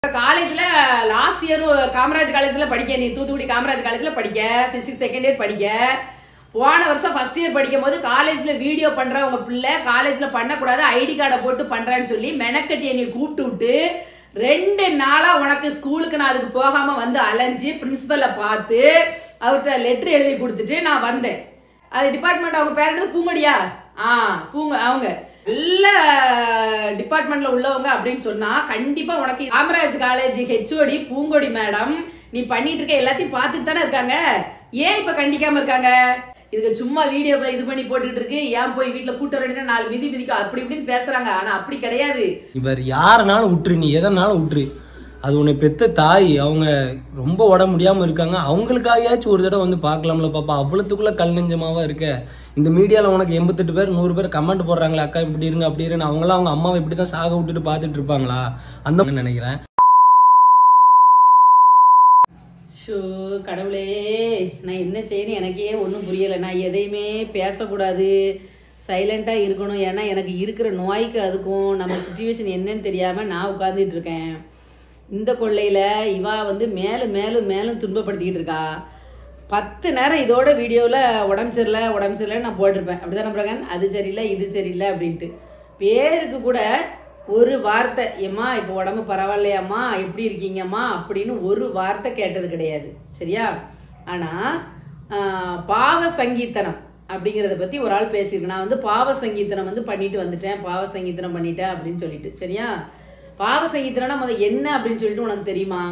காலேஜ்ல last year Kamaraj காலேஜ்ல படிக்க நீ தூத்துக்குடி காமராஜ் காலேஜ்ல படிக்க பிசிக்ஸ் செகண்ட் இயர் படிக்க போன வருஷம் ஃபர்ஸ்ட் இயர் படிக்கும் போது காலேஜ்ல வீடியோ பண்ற உங்க பிள்ளை காலேஜ்ல பண்ணக்கூடாது ஐடி கார்டை போட்டு பண்றேன்னு சொல்லி மெனக்கட்டி என்னை கூப்பிட்டு விட்டு ரெண்டு நாளா உனக்கு ஸ்கூலுக்கு நான் அதுக்கு போகாம வந்து அலைஞ்சு பிரின்சிபலை பார்த்து அவர்கிட்ட லெட்டர் எழுதி கொடுத்துட்டு நான் வந்தேன் அது டிபார்ட்மெண்ட் அவங்க பேர் என்னது பூங்கொடியா ஆ பூங்க அவங்க நல்ல டிபார்ட்மெண்ட்ல உள்ளவங்க அப்படின்னு சொன்னா கண்டிப்பா உனக்கு Kamaraj college HOD Poongodi madam நீ பண்ணிட்டு இருக்க எல்லாத்தையும் பார்த்துட்டு தானே இருக்காங்க ஏன் இப்ப கண்டிக்காம இருக்காங்க இதுக்கு சும்மா வீடியோ இது பண்ணி போட்டுட்டு இருக்கு ஏன் போய் வீட்டுல கூட்ட வேண்டிய நாலு விதி விதிக்கும் அப்படி இப்படின்னு பேசுறாங்க ஆனா அப்படி கிடையாது இவர் யாருனாலும் விட்டுரு நீ எதனாலும் விட்டுரு அது உன்னை பெத்த தாய் அவங்க ரொம்ப உடம்பு முடியாம இருக்காங்க அவங்களுக்காகயாச்சும் ஒரு தடவை வந்து பார்க்கலாம்ல பாப்பா அவ்வளோத்துக்குள்ள கல் நெஞ்சமாவா இருக்க இந்த மீடியால உனக்கு எண்பத்தெட்டு பேர் நூறு பேர் கமெண்ட் போடுறாங்களே அக்கா இப்படி இருங்க அப்படி இருங்க அவங்களாம் அவங்க அம்மாவை இப்படி தான் சாக விட்டுட்டு பார்த்துட்டு இருப்பாங்களா அந்த மாதிரி நினைக்கிறேன் ஷோ கடவுளே நான் என்ன செய்யணும் எனக்கே ஒன்றும் புரியலை நான் எதையுமே பேசக்கூடாது சைலண்ட்டாக இருக்கணும் ஏன்னா எனக்கு இருக்கிற நோய்க்கு அதுக்கும் நம்ம சுச்சுவேஷன் என்னன்னு தெரியாமல் நான் உட்காந்துட்டு இருக்கேன் இந்த கொள்ளையில் இவா வந்து மேலும் மேலும் மேலும் துன்பப்படுத்திக்கிட்டு இருக்கா பத்து நேரம் இதோட வீடியோவில் உடம்பு சரியில்லை உடம்பு சரியில்லை நான் போட்டிருப்பேன் அப்படிதானே பிரகன் அது சரியில்லை இது சரியில்லை அப்படின்ட்டு பேருக்கு கூட ஒரு வார்த்தை ஏம்மா இப்போ உடம்பு பரவாயில்லையாம்மா எப்படி இருக்கீங்கம்மா அப்படின்னு ஒரு வார்த்தை கேட்டது கிடையாது சரியா ஆனால் பாவ சங்கீத்தனம் அப்படிங்கிறத பற்றி ஒரு ஆள் பேசியிருக்கு நான் வந்து பாவ சங்கீத்தனம் வந்து பண்ணிட்டு வந்துட்டேன் பாவ சங்கீத்தனம் பண்ணிட்டேன் அப்படின்னு சொல்லிட்டு சரியா பாவ சங்கீத்தனம்னா முதல்ல என்ன அப்படின்னு சொல்லிட்டு உனக்கு தெரியுமா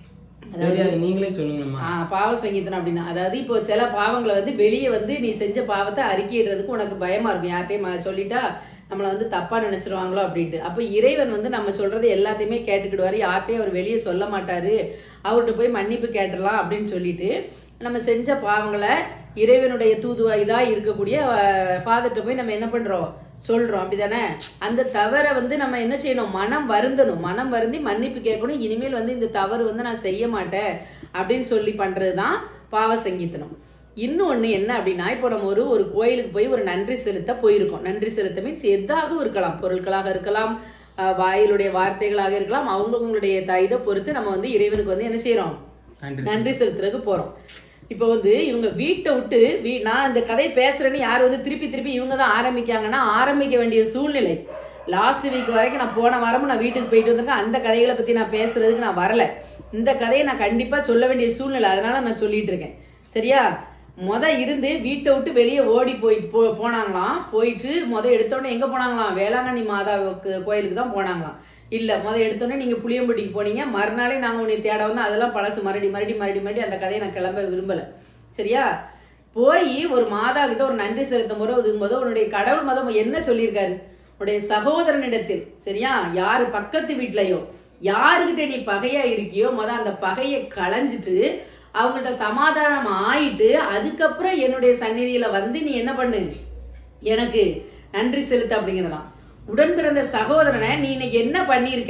தெரியாது நீங்களே சொல்லுங்கம்மா ஆ, பாவ சங்கீதனம் அப்படின்னா அதாவது இப்போ சில பாவங்களை வந்து வெளியே வந்து நீ செஞ்ச பாவத்தை அறிக்கையிடுறதுக்கு உனக்கு பயமா இருக்கும் யார்கிட்டயும் ம- சொல்லிட்டா நம்மளை வந்து தப்பா நினைச்சிருவாங்களோ அப்படின்ட்டு அப்போ இறைவன் வந்து நம்ம சொல்றது எல்லாத்தையுமே கேட்டுக்கிடுவாரு யார்கிட்டயும் அவர் வெளியே சொல்ல மாட்டாரு அவர்கிட்ட போய் மன்னிப்பு கேட்டுடலாம் அப்படின்னு சொல்லிட்டு நம்ம செஞ்ச பாவங்களை இறைவனுடைய தூதுவா இதா இருக்கக்கூடிய ஃபாதர்கிட்ட போய் நம்ம என்ன பண்றோம் சொல்றோம் அப்படிதானே அந்த தவறை வந்து நம்ம என்ன செய்யணும் மனம் வருந்தணும் மனம் வருந்தி மன்னிப்பு கேட்கணும் இனிமேல் வந்து இந்த தவறு வந்து நான் செய்ய மாட்டேன் அப்படின்னு சொல்லி பண்றதுதான் பாவ சங்கீதனம் இன்னொன்னு என்ன அப்படின்னா இப்போ நம்ம ஒரு ஒரு கோயிலுக்கு போய் ஒரு நன்றி செலுத்த போயிருக்கோம் நன்றி செலுத்த மீன்ஸ் எதாக இருக்கலாம் பொருட்களாக இருக்கலாம் அஹ் வாயிலுடைய வார்த்தைகளாக இருக்கலாம் அவங்கவுங்களுடைய த- இதை பொறுத்து நம்ம வந்து இறைவனுக்கு வந்து என்ன செய்யறோம் நன்றி நன்றி செலுத்துறதுக்கு போறோம் இப்போ வந்து இவங்க வீட்டை விட்டு வீ நான் இந்த கதை பேசுறேன்னு யார் வந்து திருப்பி திருப்பி இவங்க தான் ஆரம்பிக்காங்கன்னா ஆரம்பிக்க வேண்டிய சூழ்நிலை லாஸ்ட் வீக் வரைக்கும் நான் போன வாரமும் நான் வீட்டுக்கு போயிட்டு வந்திருக்கேன் அந்த கதைகளை பத்தி நான் பேசுறதுக்கு நான் வரல இந்த கதையை நான் கண்டிப்பா சொல்ல வேண்டிய சூழ்நிலை அதனால நான் சொல்லிட்டு இருக்கேன் சரியா முத இருந்து வீட்டை விட்டு வெளியே ஓடி போய் போ போனாங்களாம் போயிட்டு முத எடுத்தோடனே எங்க போனாங்களாம் வேளாங்கண்ணி மாதாவுக்கு கோயிலுக்கு தான் போனாங்களாம் இல்ல முத எடுத்தோடனே நீங்க புளியம்பட்டிக்கு போனீங்க மறுநாளே நாங்க உன்னை தேட வந்து அதெல்லாம் பழசு மறுபடி மறுபடி மறுபடி மறுபடி அந்த கதையை நான் கிளம்ப விரும்பல சரியா போய் ஒரு மாதா கிட்ட ஒரு நன்றி செலுத்தும் போது ஒதுங்கும் போது உன்னுடைய கடவுள் மதம் என்ன சொல்லியிருக்காரு உன்னுடைய சகோதரனிடத்தில் சரியா யாரு பக்கத்து வீட்லயோ யாருகிட்ட நீ பகையா இருக்கியோ முத அந்த பகையை களைஞ்சிட்டு அவங்கள்ட்ட சமாதானம் ஆயிட்டு அதுக்கப்புறம் என்னுடைய சந்நிதியில வந்து நீ என்ன பண்ணு எனக்கு நன்றி செலுத்து அப்படிங்கிறதான் உடன் பிறந்த சகோதரனை நீ இன்னைக்கு என்ன பண்ணியிருக்க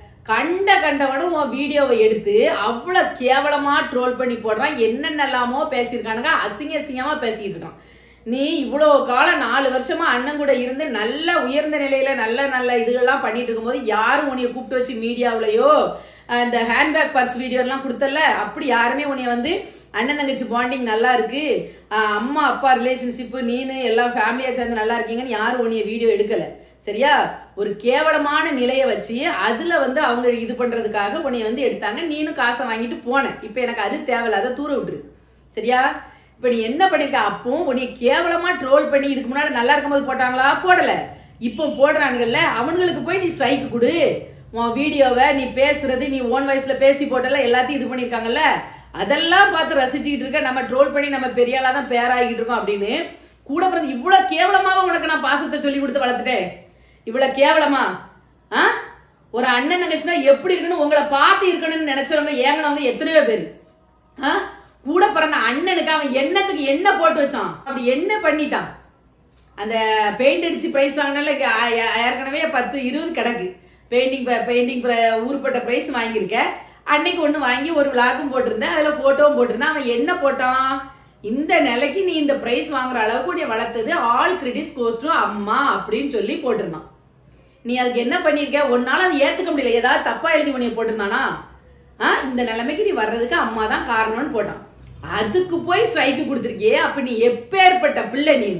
கண்ட கண்டவனும் உன் வீடியோவை எடுத்து அவ்வளவு கேவலமா ட்ரோல் பண்ணி போடுறான் என்னென்னலாமோ பேசியிருக்கானுங்க அசிங்க அசிங்கமா பேசிட்டு இருக்கான் நீ இவ்வளோ காலம் நாலு வருஷமா அண்ணன் கூட இருந்து நல்ல உயர்ந்த நிலையில நல்ல நல்ல இதுகள்லாம் பண்ணிட்டு இருக்கும்போது யாரும் உன்னைய கூப்பிட்டு வச்சு மீடியாவுலயோ இந்த ஹேண்ட்பேக் பர்ஸ் வீடியோ எல்லாம் கொடுத்தல அப்படி யாருமே உன்னைய வந்து அண்ணன் தங்கச்சி பாண்டிங் நல்லா இருக்கு ஆஹ் அம்மா அப்பா ரிலேஷன்ஷிப் நீனு எல்லாம் ஃபேமிலியா சேர்ந்து நல்லா இருக்கீங்கன்னு யாரும் உன்னைய வீடியோ எடுக்கல சரியா ஒரு கேவலமான நிலைய வச்சு அதுல வந்து அவங்க இது பண்றதுக்காக உன்னைய வந்து எடுத்தாங்க நீனும் காசை வாங்கிட்டு போன இப்ப எனக்கு அது தேவையில்லாத தூர விட்டுரு சரியா இப்ப நீ என்ன பண்ணிருக்க அப்போ உன்னை கேவலமா ட்ரோல் பண்ணி இதுக்கு முன்னாடி நல்லா இருக்கும்போது போட்டாங்களா போடல இப்போ போடுறானுங்கல்ல அவனுங்களுக்கு போய் நீ ஸ்ட்ரைக் கொடு உன் வீடியோவை நீ பேசுறது நீ ஓன் வாய்ஸ்ல பேசி போட்டல எல்லாத்தையும் இது பண்ணிருக்காங்கல்ல அதெல்லாம் பார்த்து ரசிச்சுக்கிட்டு இருக்க நம்ம ட்ரோல் பண்ணி நம்ம பெரிய ஆளா தான் பேராகிட்டு இருக்கோம் அப்படின்னு கூட பிறந்து இவ்வளவு கேவலமாவா உனக்கு நான் பாசத்தை சொல்லி கொடுத்து வளர்த்துட்டேன் இவ்வளவு கேவலமா ஆ ஒரு அண்ணன் தங்கச்சினா எப்படி இருக்கணும் உங்களை பார்த்து இருக்கணும்னு நினைச்சவங்க ஏங்கினவங்க எத்தனையோ பேர் ஆ? கூட பிறந்த அண்ணனுக்கு அவன் எண்ணத்துக்கு என்ன போட்டு வச்சான் அப்படி என்ன பண்ணிட்டான் அந்த பெயிண்ட் அடிச்சு பிரைஸ் வாங்கினால ஏற்கனவே பத்து இருபது கிடக்கு பெயிண்டிங் பெயிண்டிங் ஊருப்பட்ட பிரைஸ் வாங்கியிருக்க அன்னைக்கு ஒன்று வாங்கி ஒரு விளாக்கும் போட்டிருந்தேன் அதில் ஃபோட்டோவும் போட்டிருந்தேன் அவன் என்ன போட்டான் இந்த நிலைக்கு நீ இந்த பிரைஸ் வாங்குற அளவுக்கு உன்னை வளர்த்தது ஆல் கிரெடிட்ஸ் கோஸ் டு அம்மா அப்படின்னு சொல்லி போட்டிருந்தான் நீ அதுக்கு என்ன பண்ணிருக்க உன்னால அதை ஏத்துக்க முடியல ஏதாவது தப்பா எழுதி உன்னைய போட்டிருந்தானா ஆ, இந்த நிலைமைக்கு நீ வர்றதுக்கு அம்மா தான் காரணம்னு போட்டான் அதுக்கு போய் ஸ்ட்ரைக்கு கொடுத்துருக்கியே அப்ப நீ எப்பேற்பட்ட பிள்ளை நீ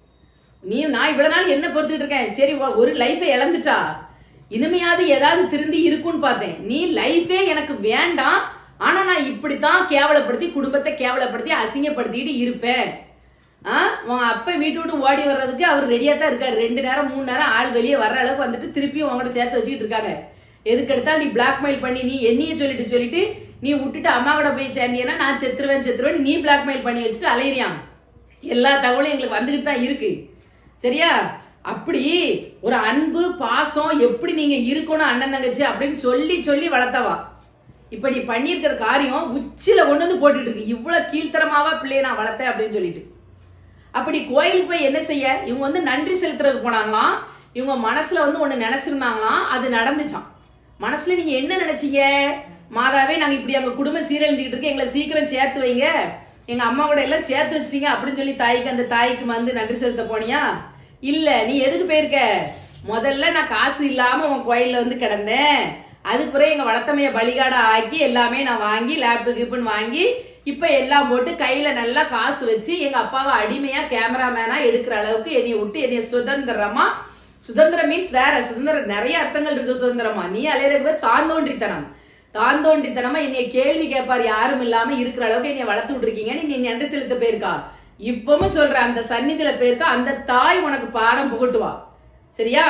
நீ நான் இவ்வளவு நாள் என்ன பொறுத்துட்டு இருக்கேன் சரி ஒ- ஒரு லைஃபை இழந்துட்டா இனிமையாவது ஏதாவது திருந்தி இருக்கும்னு பார்த்தேன் நீ லைஃபே எனக்கு வேண்டாம் ஆனா நான் இப்படித்தான் கேவலப்படுத்தி குடும்பத்தை கேவலப்படுத்தி அசிங்கப்படுத்திட்டு இருப்பேன் ஆ உன் அப்ப வீட்டு விட்டு ஓடி வர்றதுக்கு அவர் ரெடியா தான் இருக்காரு ரெண்டு நேரம் மூணு நேரம் ஆள் வெளியே வர்ற அளவுக்கு வந்துட்டு திருப்பியும் உங்கள்கிட்ட சேர்த்து வச்சுக்கிட்டு இருக்காங்க எதுக்கு எடுத்தா நீ பிளாக்மெயில் பண்ணி நீ என்னைய சொல்லிட்டு சொல்லிட்டு நீ விட்டுட்டு அம்மா கூட போய் சேர்ந்தீங்கன்னா நான் செத்துருவேன் செத்துருவேன் நீ பிளாக்மெயில் பண்ணி வச்சுட்டு அலையிறியான் எல்லா தகவலும் எங்களுக்கு வந்துகிட்டு தான் இருக்கு சரியா அப்படி ஒரு அன்பு பாசம் எப்படி நீங்க இருக்கணும் அண்ணன் தங்கச்சி அப்படின்னு சொல்லி சொல்லி வளர்த்தவா இப்ப நீ பண்ணியிருக்கிற காரியம் உச்சில கொண்டு வந்து போட்டுட்டு இருக்கு இவ்வளவு கீழ்த்தரமாவா பிள்ளைய நான் வளர்த்தேன் அப்படின்னு சொல்லிட்டு அப்படி கோயிலுக்கு போய் என்ன செய்ய இவங்க வந்து நன்றி செலுத்துறதுக்கு போனாங்களாம் இவங்க மனசுல வந்து ஒண்ணு நினைச்சிருந்தாங்களாம் அது நடந்துச்சாம் மனசுல நீங்க என்ன நினைச்சீங்க மாதாவே நாங்க இப்படி அங்க குடும்பம் சீரழிஞ்சுக்கிட்டு இருக்கு எங்களை சீக்கிரம் சேர்த்து வைங்க எங்க அம்மா கூட எல்லாம் சேர்த்து வச்சிட்டீங்க அப்படின்னு சொல்லி தாய்க்கு அந்த தாய்க்கு வந்து நன்றி செலுத்த போனியா இல்ல நீ எதுக்கு போயிருக்க முதல்ல நான் காசு இல்லாம உன் கோயில்ல வந்து கிடந்தேன் அதுக்கு பிறகு எங்க வளர்த்தமைய பலிகாடா ஆக்கி எல்லாமே நான் வாங்கி லேப்டாப் கிப்புன்னு வாங்கி இப்ப எல்லாம் போட்டு கையில நல்லா காசு வச்சு எங்க அப்பாவை அடிமையா கேமராமேனா எடுக்கிற அளவுக்கு என்னைய விட்டு என்னைய சுதந்திரமா சுதந்திரம் மீன்ஸ் வேற சுதந்திரம் நிறைய அர்த்தங்கள் இருக்கு சுதந்திரமா நீ அலையிறது தாந்தோன்றித்தனம் தாந்தோன்றித்தனமா என்னைய கேள்வி கேட்பார் யாரும் இல்லாம இருக்கிற அளவுக்கு என்னைய வளர்த்து விட்டுருக்கீங்க நீ நன்றி செலுத்த போயிருக்கா இப்பவும் சொல்ற அந்த சந்நிதியில போயிருக்கா அந்த தாய் உனக்கு பாடம் புகட்டுவா சரியா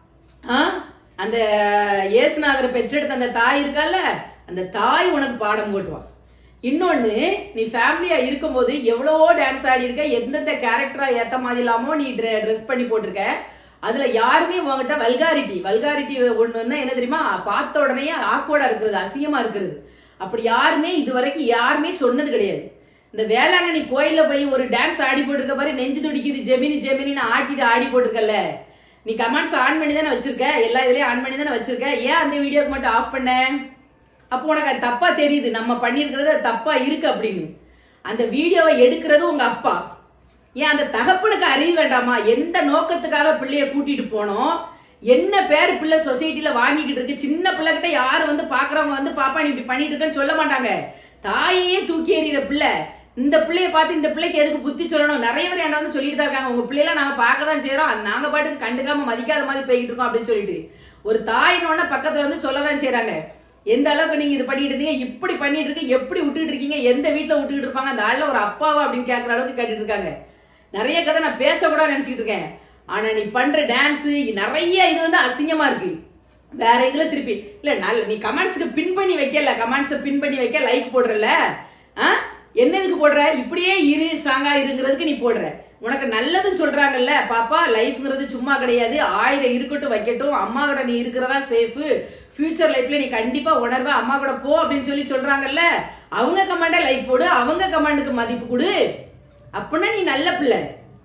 ஆ? அந்த இயேசுநாதரை பெற்றெடுத்த அந்த தாய் இருக்கால அந்த தாய் உனக்கு பாடம் போட்டுவா இன்னொன்னு நீ ஃபேமிலியா இருக்கும்போது எவ்வளவோ டான்ஸ் ஆடி இருக்க எந்தெந்த கேரக்டரா ஏத்த மாதிரி இல்லாமோ நீ ட்ரெஸ் பண்ணி போட்டிருக்க அதுல யாருமே உங்ககிட்ட வல்காரிட்டி வல்காரிட்டி ஒண்ணுன்னா என்ன தெரியுமா பார்த்த உடனே ஆக்வர்டா இருக்கிறது அசிங்கமா இருக்கிறது அப்படி யாருமே இது வரைக்கும் யாருமே சொன்னது கிடையாது இந்த வேளாங்கண்ணி கோயில்ல போய் ஒரு டான்ஸ் ஆடி போட்டிருக்க பாரு நெஞ்சு துடிக்குது ஜெமினி ஜெமினின்னு ஆட்டிட்டு ஆடி போட்டிருக்கல நீ கமெண்ட்ஸ் ஆன் பண்ணி தானே வச்சிருக்க எல்லா இதுலயும் ஆன் பண்ணி தானே வச்சிருக்க ஏன் அந்த வீடியோக்கு மட்டும் ஆஃப் பண்ண அப்போ உனக்கு அது தப்பா தெரியுது நம்ம பண்ணியிருக்கிறது அது தப்பா இருக்கு அப்படின்னு அந்த வீடியோவை எடுக்கிறது உங்க அப்பா ஏன் அந்த தகப்பனுக்கு அறிவு வேண்டாமா எந்த நோக்கத்துக்காக பிள்ளைய கூட்டிட்டு போனோம் என்ன பேர் பிள்ளை சொசைட்டில வாங்கிக்கிட்டு இருக்கு சின்ன பிள்ளை கிட்ட யாரு வந்து பாக்குறவங்க வந்து பாப்பா நீ இப்படி பண்ணிட்டு இருக்கன்னு சொல்ல மாட்டாங்க தாயையே தூக்கி எறிகிற பிள்ளை இந்த பிள்ளைய பார்த்து இந்த பிள்ளைக்கு எதுக்கு புத்தி சொல்லணும் நிறைய பேர் என்ன வந்து சொல்லிட்டு தான் இருக்காங்க உங்க பிள்ளைலாம் நாங்க பார்க்க தான் செய்யறோம் அது நாங்க பாட்டுக்கு கண்டுக்காம மதிக்காத மாதிரி போய்கிட்டு இருக்கோம் அப்படின்னு சொல்லிட்டு ஒரு தாயினோட பக்கத்துல வந்து சொல்லதான் செய்றாங்க எந்த அளவுக்கு நீங்க இது பண்ணிட்டு இருந்தீங்க இப்படி பண்ணிட்டு இருக்கு எப்படி விட்டுட்டு இருக்கீங்க எந்த வீட்டுல விட்டுட்டு இருப்பாங்க அந்த ஆள்ல ஒரு அப்பாவா அப்படின்னு கேட்கற அளவுக்கு கேட்டுட்டு இருக்காங்க நிறைய கதை நான் பேசக்கூட நினைச்சிட்டு இருக்கேன் ஆனா நீ பண்ற டான்ஸ் நிறைய இது வந்து அசிங்கமா இருக்கு வேற இதுல திருப்பி இல்ல நல்ல நீ கமெண்ட்ஸ்க்கு பின் பண்ணி வைக்கல கமெண்ட்ஸ் பின் பண்ணி வைக்க லைக் போடுறல ஆ? என்ன இதுக்கு போடுற இப்படியே இரு ஸ்ட்ராங்கா இருங்கிறதுக்கு நீ போடுற உனக்கு நல்லதுன்னு சொல்றாங்கல்ல பாப்பா லைஃப்ங்கிறது சும்மா கிடையாது ஆயிரம் இருக்கட்டும் வைக்கட்டும் அம்மா கூட நீ இருக்கிறதா சேஃப் ஃபியூச்சர் லைஃப்ல நீ கண்டிப்பா உணர்வ அம்மா கூட போ அப்படின்னு சொல்லி சொல்றாங்கல்ல அவங்க கமாண்ட லைக் போடு அவங்க கமாண்டுக்கு மதிப்பு கொடு அப்படின்னா நீ நல்ல பிள்ளை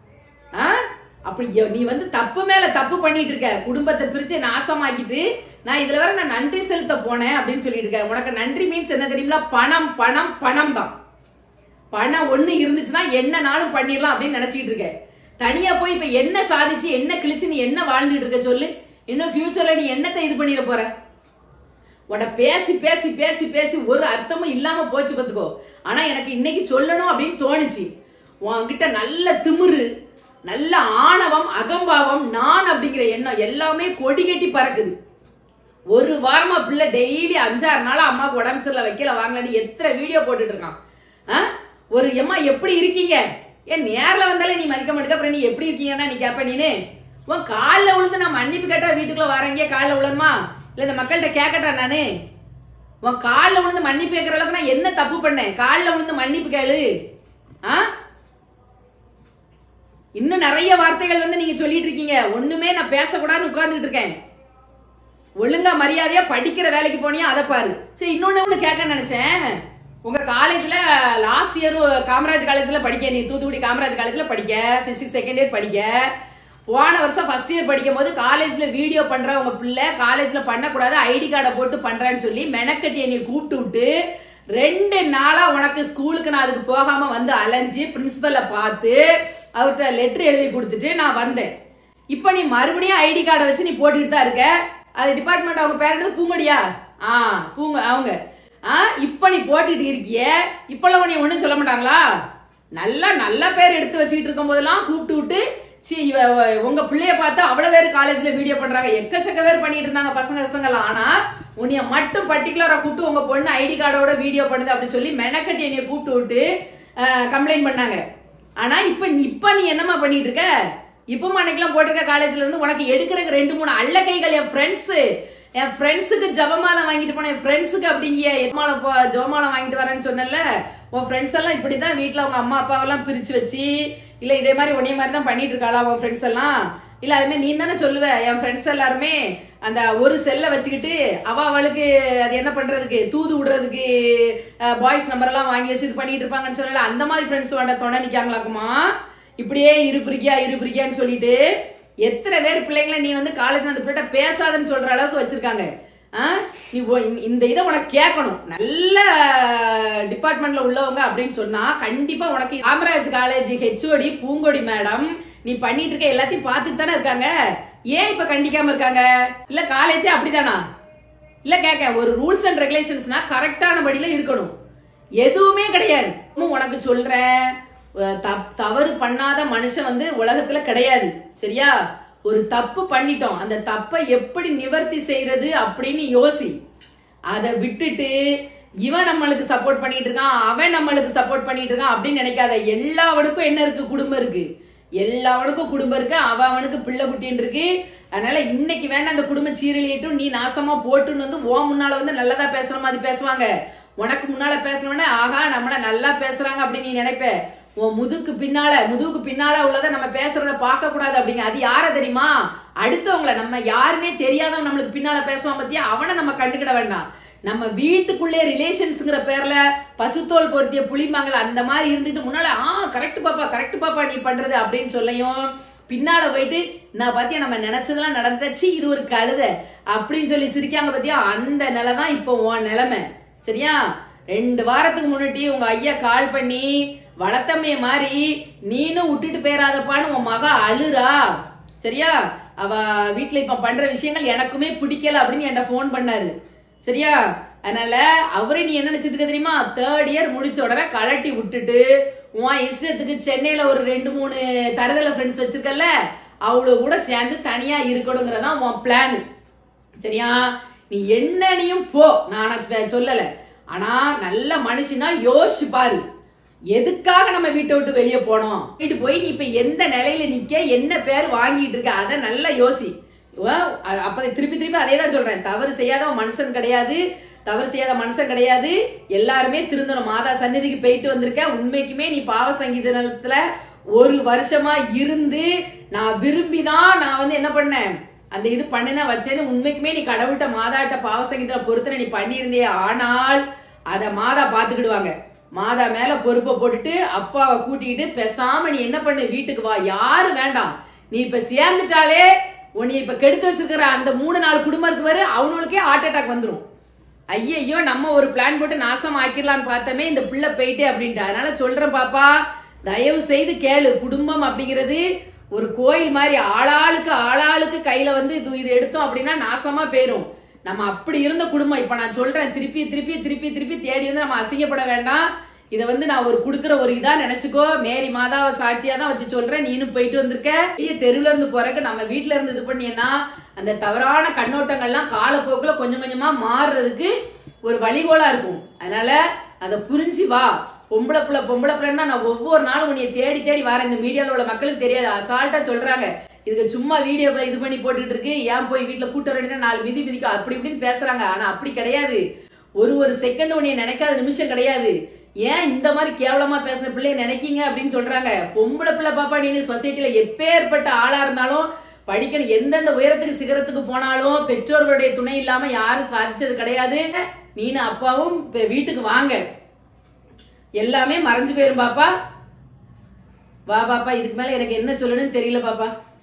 ஆ? அப்படி எ- நீ வந்து தப்பு மேல தப்பு பண்ணிட்டு இருக்க குடும்பத்தை பிரிச்சு நாசமாக்கிட்டு நான் இதுல வர நான் நன்றி செலுத்த போனேன் அப்படின்னு சொல்லிட்டு இருக்கேன் உனக்கு நன்றி மீன்ஸ் என்ன தெரியுமா பணம் பணம் பணம் தான் பணம் ஒண்ணு இருந்துச்சுன்னா என்னனாலும் பண்ணிடலாம் அப்படின்னு நினைச்சிட்டு இருக்க தனியா போய் இப்ப என்ன சாதிச்சு என்ன கிழிச்சு நீ என்ன வாழ்ந்துட்டு இருக்க சொல்லு இன்னும் ஃபியூச்சர்ல நீ என்னத்தை இது பண்ணிட போற உன்னை பேசி பேசி பேசி பேசி ஒரு அர்த்தமும் இல்லாம போச்சு பாத்துக்கோ ஆனா எனக்கு இன்னைக்கு சொல்லணும் அப்படின்னு தோணுச்சு உன்கிட்ட நல்ல திமிரு நல்ல ஆணவம் அகம்பாவம் நான் அப்படிங்கிற எண்ணம் எல்லாமே கொடி கட்டி பறக்குது ஒரு வாரமா பிள்ளை டெய்லி அஞ்சாறு நாளா அம்மாவுக்கு உடம்பு சரியில்லை வைக்கல வாங்கலன்னு எத்தனை வீடியோ போட்டுட்டு இருக்கான் ஆ? ஒரு எம்மா எப்படி இருக்கீங்க ஏன் நேர்ல வந்தாலே நீ மதிக்க மாட்டேங்க அப்புறம் நீ எப்படி இருக்கீங்கன்னா நீ கேப்ப நீனு உன் காலில் விழுந்து நான் மன்னிப்பு கேட்டா வீட்டுக்குள்ள வரேங்க காலில் விழுமா இல்ல இந்த மக்கள்கிட்ட கேட்கட்டா நானு உன் காலில் விழுந்து மன்னிப்பு கேட்கற அளவுக்கு நான் என்ன தப்பு பண்ணேன் காலில் விழுந்து மன்னிப்பு கேளு ஆ இன்னும் நிறைய வார்த்தைகள் வந்து நீங்க சொல்லிட்டு இருக்கீங்க ஒண்ணுமே நான் பேசக்கூடாதுன்னு உட்கார்ந்துட்டு இருக்கேன் ஒழுங்கா மரியாதையா படிக்கிற வேலைக்கு போனியா அதை பாரு சரி இன்னொன்னு ஒண்ணு கேட்க நினைச்சேன் உங்க காலேஜ்ல லாஸ்ட் இயர் காமராஜ் காலேஜ்ல படிக்க நீ தூத்துக்குடி காமராஜ் காலேஜ்ல படிக்க பிசிக்ஸ் செகண்ட் இயர் படிக்க போன வருஷம் ஃபர்ஸ்ட் இயர் படிக்கும் போது காலேஜ்ல வீடியோ பண்ற உங்க பிள்ளை காலேஜ்ல பண்ணக்கூடாது ஐடி கார்டை போட்டு பண்றேன்னு சொல்லி மெனக்கட்டி என்னை கூப்பிட்டு விட்டு ரெண்டு நாளா உனக்கு ஸ்கூலுக்கு நான் அதுக்கு போகாம வந்து அலைஞ்சு பிரின்சிபலை பார்த்து அவர்கிட்ட லெட்டர் எழுதி கொடுத்துட்டு நான் வந்தேன் இப்ப நீ மறுபடியும் ஐடி கார்டை வச்சு நீ போட்டுக்கிட்டு தான் இருக்க அது டிபார்ட்மெண்ட் அவங்க பேர் என்னது பூங்கொடியா ஆ பூங்க அவங்க ஆ இப்ப நீ போட்டுக்கிட்டு இருக்கியே இப்பெல்லாம் உன்னை ஒண்ணும் சொல்ல மாட்டாங்களா நல்லா நல்ல பேர் எடுத்து வச்சுக்கிட்டு இருக்கும் போதெல்லாம் கூப்பிட்டு விட்டு சி இவ உங்க பிள்ளைய பார்த்து அவ்வளவு பேர் காலேஜ்ல வீடியோ பண்றாங்க எக்கச்சக்க பேர் பண்ணிட்டு இருந்தாங்க பசங்க பசங்கலாம் ஆனா உன்னைய மட்டும் பர்டிகுலரா கூப்பிட்டு உங்க பொண்ணு ஐடி கார்டோட வீடியோ பண்ணுது அப்படின்னு சொல்லி மெனக்கட்டி என்னைய கூப்பிட்டு விட்டு கம்ப்ளைண்ட் பண்ணாங்க ஆனா இப்ப இப்ப நீ என்னம்மா பண்ணிட்டு இருக்க இப்பமா அன்னைக்கெல்லாம் போட்டிருக்க காலேஜ்ல இருந்து உனக்கு எடுக்கிறதுக்கு ரெண்டு மூணு அல்ல கைகள் என் ஃப்ரெண்ட்ஸ் என் ஃப்ரெண்ட்ஸுக்கு ஜபமாலை வாங்கிட்டு போனேன் என் ஃப்ரெண்ட்ஸுக்கு அப்படிங்கிய எமாலை போ ஜபமாலை வாங்கிட்டு வரேன்னு சொன்னல உன் ஃப்ரெண்ட்ஸ் எல்லாம் இப்படிதான் வீட்ல அவங்க அம்மா அப்பாவெல்லாம் பிரிச்சு வச்சு இல்ல இதே மாதிரி உன்னைய மாதிரி தான் பண்ணிட்டு இருக்காளா உன் ஃப்ரெண்ட்ஸ் எல்லாம் இல்ல அதுமே நீ தானே சொல்லுவ என் ஃப்ரெண்ட்ஸ் எல்லாருமே அந்த ஒரு செல்லை வச்சுக்கிட்டு அவ அவளுக்கு அது என்ன பண்றதுக்கு தூது விடுறதுக்கு பாய்ஸ் நம்பர் எல்லாம் வாங்கி வச்சு இது பண்ணிட்டு இருப்பாங்கன்னு சொல்லல அந்த மாதிரி ஃப்ரெண்ட்ஸ் வேண்ட துணை நிக்காங்களாக்குமா இப்படியே இருப்பிரிக்கியா இருப்பிரிக்கியான்னு சொல்லிட்டு எத்தனை பேர் பிள்ளைங்களை நீ வந்து காலேஜ் அந்த பிள்ளை பேசாதன்னு சொல்ற அளவுக்கு வச்சிருக்காங்க ஆ? நீ ஒ- இந்த- இந்த இதை உனக்கு கேட்கணும் நல்ல டிபார்ட்மெண்ட்ல உள்ளவங்க அப்படின்னு சொன்னா கண்டிப்பா உனக்கு Kamaraj college HOD Poongodi madam நீ பண்ணிட்டு இருக்க எல்லாத்தையும் பார்த்துட்டு தானே இருக்காங்க ஏன் இப்ப கண்டிக்காம இருக்காங்க இல்ல காலேஜே அப்படிதானா இல்ல கேக்க ஒரு ரூல்ஸ் அண்ட் ரெகுலேஷன்ஸ்னா கரெக்டான படியில இருக்கணும் எதுவுமே கிடையாது இன்னும் உனக்கு சொல்றேன் அஹ் தப்- தவறு பண்ணாத மனுஷன் வந்து உலகத்துல கிடையாது சரியா ஒரு தப்பு பண்ணிட்டோம் அந்த தப்பை எப்படி நிவர்த்தி செய்யறது அப்படின்னு யோசி அதை விட்டுட்டு இவன் நம்மளுக்கு சப்போர்ட் பண்ணிட்டு இருக்கான் அவன் நம்மளுக்கு சப்போர்ட் பண்ணிட்டு இருக்கான் அப்படின்னு நினைக்காத எல்லாவனுக்கும் என்ன இருக்கு குடும்பம் இருக்கு எல்லாவனுக்கும் குடும்பம் இருக்கு அவன் அவனுக்கு பிள்ளை குட்டின்னு இருக்கு அதனால இன்னைக்கு வேண்டாம் அந்த குடும்ப சீரழியட்டும் நீ நாசமா போட்டுன்னு வந்து ஓ முன்னால வந்து நல்லதா பேசுற மாதிரி பேசுவாங்க உனக்கு முன்னால பேசணும்னா ஆஹா நம்மள நல்லா பேசுறாங்க அப்படின்னு நீ நினைப்ப உன் முதுக்கு பின்னால முதுகுக்கு பின்னால உள்ளதை நம்ம பேசுறத பார்க்க கூடாது அப்படிங்க அது யார தெரியுமா அடுத்தவங்கள நம்ம யாருன்னே தெரியாதவன் நம்மளுக்கு பின்னால பேசுவான் பத்தியா அவனை நம்ம கண்டுக்கிட வேண்டாம் நம்ம வீட்டுக்குள்ளே ரிலேஷன்ஸ்ங்கிற பேர்ல பசுத்தோல் பொருத்திய புளிமாங்கல அந்த மாதிரி இருந்துட்டு முன்னால ஆ கரெக்ட் பாப்பா கரெக்ட் பாப்பா நீ பண்றது அப்படின்னு சொல்லையும் பின்னால போயிட்டு நான் பாத்தியா நம்ம நினைச்சதெல்லாம் நடந்துச்சு இது ஒரு கழுதை அப்படின்னு சொல்லி சிரிக்காங்க பாத்தியா அந்த நிலை தான் இப்போ உன் நிலைமை சரியா ரெண்டு வாரத்துக்கு முன்னாடி உங்க ஐயா கால் பண்ணி வளத்தம்மைய மாதிரி நீனும் விட்டுட்டு போயிடாதப்பான்னு உன் மக அழுறா சரியா அவ வீட்ல இப்ப பண்ற விஷயங்கள் எனக்குமே பிடிக்கல அப்படின்னு என்கிட்ட ஃபோன் பண்ணாரு சரியா அதனால அவரே நீ என்ன நினைச்சிட்டு இருக்க தெரியுமா தேர்ட் இயர் முடிச்ச உடனே கலட்டி விட்டுட்டு உன் இஷ்டத்துக்கு சென்னையில ஒரு ரெண்டு மூணு தருதல ஃப்ரெண்ட்ஸ் வச்சிருக்கல அவ்வளவு கூட சேர்ந்து தனியா இருக்கணுங்கிறதான் உன் பிளான் சரியா நீ என்னனையும் போ நான் உனக்கு வே- சொல்லல ஆனா நல்ல மனுஷனா யோசிச்சு பாரு எதுக்காக நம்ம வீட்டை விட்டு வெளியே போனோம் வீட்டு போய் நீ இப்ப எந்த நிலையில நிக்க என்ன பேர் வாங்கிட்டு இருக்க அதை நல்லா யோசி வா- அ- அப்ப திருப்பி திருப்பி அதே தான் சொல்றேன் தவறு செய்யாத மனுஷன் கிடையாது தவறு செய்யாத மனுஷன் கிடையாது எல்லாருமே திருந்தணும் மாதா சந்நிதிக்கு போயிட்டு வந்திருக்க உண்மைக்குமே நீ பாவ சங்கீதத்துல ஒரு வருஷமா இருந்து நான் விரும்பி தான் நான் வந்து என்ன பண்ணேன் அந்த இது பண்ணுனா வச்சேன்னு உண்மைக்குமே நீ கடவுள்கிட்ட மாதாட்ட பாவ சங்கீதத்துல பொறுத்தனை நீ பண்ணியிருந்தே ஆனால் அத மாதா பாத்துக்கிடுவாங்க மாதா மேல பொறுப்பை போட்டுட்டு அப்பாவை கூட்டிக்கிட்டு பேசாம நீ என்ன பண்ணு வீட்டுக்கு வா யாரும் வேண்டாம் நீ இப்ப சேர்ந்துட்டாலே உன்னை இப்ப கெடுத்து வச்சிருக்கிற அந்த மூணு நாலு குடும்பம் இருக்கு பாரு அவனுங்களுக்கே ஹார்ட் அட்டாக் வந்துரும் ஐயையோ நம்ம ஒரு பிளான் போட்டு நாசம் ஆக்கிடலான்னு பார்த்தோமே இந்த பிள்ளை போயிட்டு அப்படின்ட்டு அதனால சொல்றேன் பாப்பா தயவு செய்து கேளு குடும்பம் அப்படிங்கிறது ஒரு கோயில் மாதிரி ஆளாளுக்கு ஆளாளுக்கு கையில வந்து இது இது எடுத்தோம் அப்படின்னா நாசமா போயிரும் நம்ம அப்படி இருந்த குடும்பம் இப்ப நான் சொல்றேன் திருப்பி திருப்பி திருப்பி திருப்பி தேடி வந்து நம்ம அசிங்கப்பட வேண்டாம் இதை வந்து நான் ஒரு குடுக்கிற ஒரு இதா நினைச்சுக்கோ மேரி மாதாவை சாட்சியா தான் வச்சு சொல்றேன் நீனும் போயிட்டு வந்திருக்க வெளிய தெருவுல இருந்து போறக்கு நம்ம வீட்ல இருந்து இது பண்ணியன்னா அந்த தவறான கண்ணோட்டங்கள்லாம் காலப்போக்குல கொஞ்சம் கொஞ்சமா மாறுறதுக்கு ஒரு வழிகோலா இருக்கும் அதனால அதை புரிஞ்சு வா பொம்பளை பிள்ளை பொம்பளை பிள்ளைன்னா நான் ஒவ்வொரு நாளும் உன்னைய தேடி தேடி வரேன் இந்த மீடியால உள்ள மக்களுக்கு தெரியாது அசால்ட்டா சொல்றாங்க இதுக்கு சும்மா வீடியோ இது பண்ணி போட்டுட்டு இருக்கு ஏன் போய் வீட்டுல கூட்ட வேண்டிய நாலு விதி விதிக்கும் அப்படி இப்படின்னு பேசுறாங்க ஆனா அப்படி கிடையாது ஒரு ஒரு செகண்ட் உன்னைய நினைக்காத நிமிஷம் கிடையாது ஏன் இந்த மாதிரி கேவலமா பேசுற பிள்ளைய நினைக்கீங்க அப்படின்னு சொல்றாங்க பொம்பளை பிள்ளை பாப்பா நீ சொசைட்டில எப்பேற்பட்ட ஆளா இருந்தாலும் படிக்கணும் எந்தெந்த உயரத்துக்கு சிகரத்துக்கு போனாலும் பெற்றோர்களுடைய துணை இல்லாம யாரும் சாதிச்சது கிடையாது நீனு அப்பாவும் இப்ப வீட்டுக்கு வாங்க எல்லாமே மறைஞ்சு போயிரும் பாப்பா வா பாப்பா இதுக்கு மேல எனக்கு என்ன சொல்லணும்னு தெரியல பாப்பா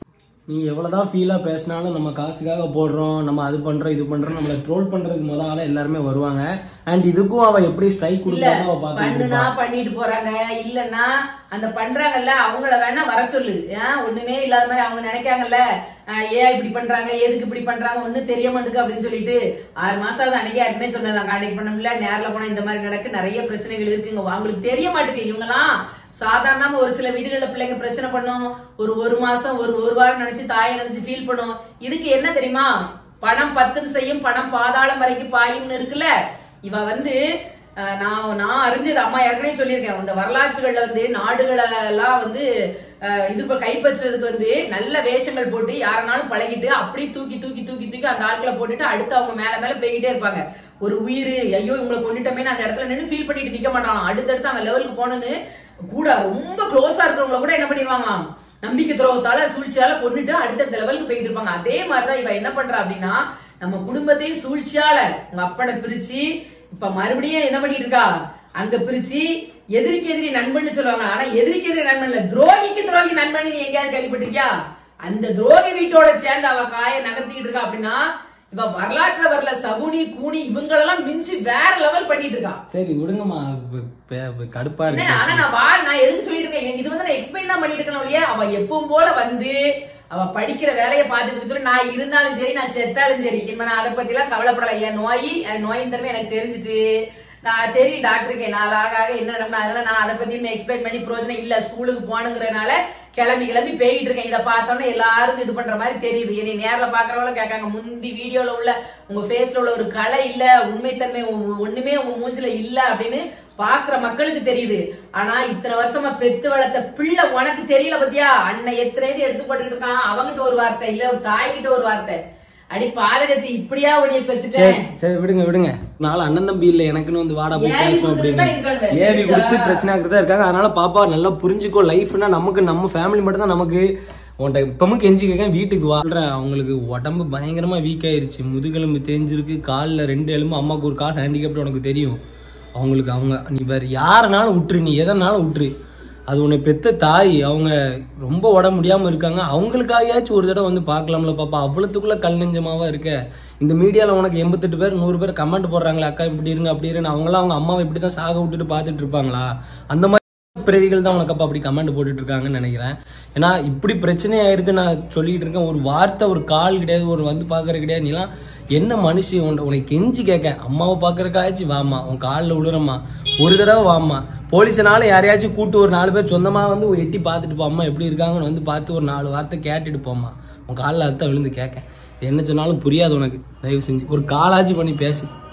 நீங்க எவ்வளவுதான் ஃபீலா பேசினாலும் நம்ம காசுக்காக போடுறோம் நம்ம அது பண்றோம் இது பண்றோம் நம்மள ட்ரோல் பண்றதுக்கு முத ஆளா எல்லாருமே வருவாங்க அண்ட் இதுக்கும் அவ எப்படி ஸ்ட்ரைக் இல்ல கொடுக்கறாங்க அவ பாத்துட்டு பண்ணுனா பண்ணிட்டு போறாங்க இல்லன்னா அந்த பண்றாங்கல்ல அவங்கள வேணா வர சொல்லு ஏன் ஒண்ணுமே இல்லாத மாதிரி அவங்க நினைக்காங்கல்ல ஆஹ் ஏன் இப்படி பண்றாங்க எதுக்கு இப்படி பண்றாங்க ஒண்ணும் தெரிய மாட்டேங்குது அப்படின்னு சொல்லிட்டு ஆறு மாசம் ஆகுது அன்னைக்கே ஏற்கனவே சொன்னதான் கான்டாக்ட் பண்ண முடியல நேர்ல போனா இந்த மாதிரி நடக்கு நிறைய பிரச்சனைகள் இருக்குங்க அவங்களுக்கு தெரிய மாட்டேங்குது இவங்கலாம் சாதாரணமா ஒரு சில வீடுகள்ல பிள்ளைங்க பிரச்சனை பண்ணும் ஒரு ஒரு மாசம் ஒரு ஒரு வாரம் நினைச்சு தாயை நினைச்சு ஃபீல் பண்ணும் இதுக்கு என்ன தெரியுமா பணம் பத்தும் செய்யும் பணம் பாதாளம் வரைக்கும் பாயும்னு இருக்குல்ல இவ வந்து அஹ், நான் நான் அறிஞ்சது அம்மா ஏற்கனவே சொல்லியிருக்கேன் அந்த வரலாற்றுகள்ல வந்து நாடுகளை எல்லாம் வந்து அஹ், இது இப்ப கைப்பற்றுறதுக்கு வந்து நல்ல வேஷங்கள் போட்டு யாரனாலும் பழகிட்டு அப்படியே தூக்கி தூக்கி தூக்கி தூக்கி அந்த ஆட்களை போட்டுட்டு அடுத்து அவங்க மேல மேல போய்கிட்டே இருப்பாங்க ஒரு உயிர் ஐயோ இவங்களை கொண்டுட்டோமே அந்த இடத்துல நின்னு ஃபீல் பண்ணிட்டு நிக்க மாட்டான் அடுத்தடுத்து அவன் லெவலுக்கு போனது கூட ரொம்ப க்ளோஸா இருக்கிறவங்கள கூட என்ன பண்ணிடுவாங்களாம் நம்பிக்கை துரோகத்தால சூழ்ச்சியால கொண்டுட்டு அடுத்தடுத்த லெவலுக்கு போயிட்டு இருப்பாங்க அதே மாதிரிதான் இவ என்ன பண்றா அப்படின்னா நம்ம குடும்பத்தையும் சூழ்ச்சியால உங்க அப்பனை பிரிச்சு இப்ப மறுபடியும் என்ன பண்ணிட்டு இருக்கா அங்க பிரிச்சு எதிரிக்கு எதிரி நண்பன்னு சொல்லுவாங்க ஆனா எதிரிக்கு எதிரி நண்பன் இல்ல துரோகிக்கு துரோகி நண்பன் நீ எங்கேயாவது கேள்விப்பட்டிருக்கியா அந்த துரோகி வீட்டோட சேர்ந்து அவ காய நகர்த்திட்டு இருக்கா அப்படின்னா இவ வரலாற்றுல வரல சகுனி கூனி இவங்களெல்லாம் மிஞ்சி வேற லெவல் பண்ணிட்டு இருக்கா சரி விடுங்கம்மா ப- ப- ப- கடுப்பா என்ன, இருக்கு ஆனா நான் வா நான் எதுக்கு சொல்லிட்டு இருக்கேன் இது வந்து நான் எக்ஸ்பிளைன் தான் பண்ணிட்டு இருக்கேன் இல்லையா அவ எப்பவும் போல வந்து அவ படிக்கிற வேலையை பார்த்துட்டு சொல்லி நான் இருந்தாலும் சரி நான் செத்தாலும் சரி இப்ப நான் அதை பத்தி எல்லாம் கவலைப்படல என் நோய் என் நோயின் தன்மை எனக்கு தெரிஞ்சுட்டு நான் தெரியும் டாக்டருக்கு நாள் ஆக ஆக என்ன நடக்கும் அதெல்லாம் நான் அதை பத்தி எக்ஸ்பிளைன் பண்ணி பிரோஜனம் இல்ல ஸ்கூலுக்கு போனுங்கிறனால கிளம்பி கிளம்பி போயிட்டு இருக்கேன் இதை பார்த்தோன்னே எல்லாருக்கும் இது பண்ற மாதிரி தெரியுது என்னை நேர்ல பாக்குறவங்கள கேட்காங்க முந்தி வீடியோல உள்ள உங்க ஃபேஸ்ல உள்ள ஒரு கலை இல்ல உண்மைத்தன்மை ஒ- ஒண்ணுமே உங்க மூஞ்சில இல்ல அப்படின்னு பாக்குற மக்களுக்கு தெரியுது ஆனா இத்தனை வருஷமா பெத்து வளர்த்த பிள்ளை உனக்கு தெரியல பத்தியா அண்ணன் எத்தனை இது எடுத்து போட்டுக்கிட்டு இருக்கான் அவங்கிட்ட ஒரு வார்த்தை இல்ல ஒரு தாய்கிட்ட ஒரு வார்த்தை அடி பாதகத்தி இப்படியா உடைய சரி பெத்துட்டேன் சரி விடுங்க விடுங்க நாளை அண்ணன் தம்பி இல்ல எனக்குன்னு வந்து வாடா போய் ஏவி பேசணும் கொடுத்துட்டு அப்படின்னு தான் இருக்காங்க. ஏவி கொடுத்து பிரச்சனை ஆகிட்டு தான் இருக்காங்க அதனால பாப்பா நல்லா புரிஞ்சுக்கோ லைஃப்னா நமக்கு நம்ம ஃபேமிலி மட்டும் தான் நமக்கு உன்கிட்ட இப்பவும் கெஞ்சி கேட்க வீட்டுக்கு வாழ்றேன் அவங்களுக்கு உடம்பு பயங்கரமா வீக் ஆயிருச்சு முதுகெலும்பு தேஞ்சிருக்கு காலில் ரெண்டு எலும்பு அம்மாவுக்கு ஒரு கால் ஹேண்டிகேப்ட் உனக்கு தெரியும் அவங்களுக்கு அவங்க நீ வேற யாருனாலும் விட்டுரு நீ எதனாலும் விட்டுரு அது உன்னை பெத்த தாய் அவங்க ரொம்ப உடம்பு முடியாம இருக்காங்க அவங்களுக்காகயாச்சும் ஒரு தடவை வந்து பார்க்கலாம்ல பாப்பா அவ்வளோத்துக்குள்ள கல் நெஞ்சமாவா இருக்க இந்த மீடியால உனக்கு எண்பத்தெட்டு பேர் நூறு பேர் கமெண்ட் போடுறாங்களே அக்கா இப்படி இருங்க அப்படி இருங்க அவங்களாம் அவங்க அம்மாவை இப்படி தான் சாக விட்டுட்டு பார்த்துட்டு இருப்பாங்களா அந்த மாதிரி பிறவிகள் தான் உனக்கு அப்ப அப்படி கமெண்ட் போட்டுட்டு இருக்காங்கன்னு நினைக்கிறேன் ஏன்னா இப்படி பிரச்சனையா இருக்கு நான் சொல்லிட்டு இருக்கேன் ஒரு வார்த்தை ஒரு கால் கிடையாது ஒரு வந்து பாக்குறது கிடையாது நீலாம் என்ன மனுஷி உன்னை உனக்கு கெஞ்சி கேட்க அம்மாவை பாக்குறக்காச்சும் வாமா உன் காலில் விழுறம்மா ஒரு தடவை வாமா போலீஸனால யாரையாச்சும் கூட்டு ஒரு நாலு பேர் சொந்தமா வந்து ஒரு எட்டி பார்த்துட்டு போ அம்மா எப்படி இருக்காங்கன்னு வந்து பார்த்து ஒரு நாலு வார்த்தை கேட்டுட்டு போம்மா உன் காலில் அர்த்தம் விழுந்து கேட்க என்ன சொன்னாலும் புரியாது உனக்கு தயவு செஞ்சு ஒரு காலாச்சும் பண்ணி பேசு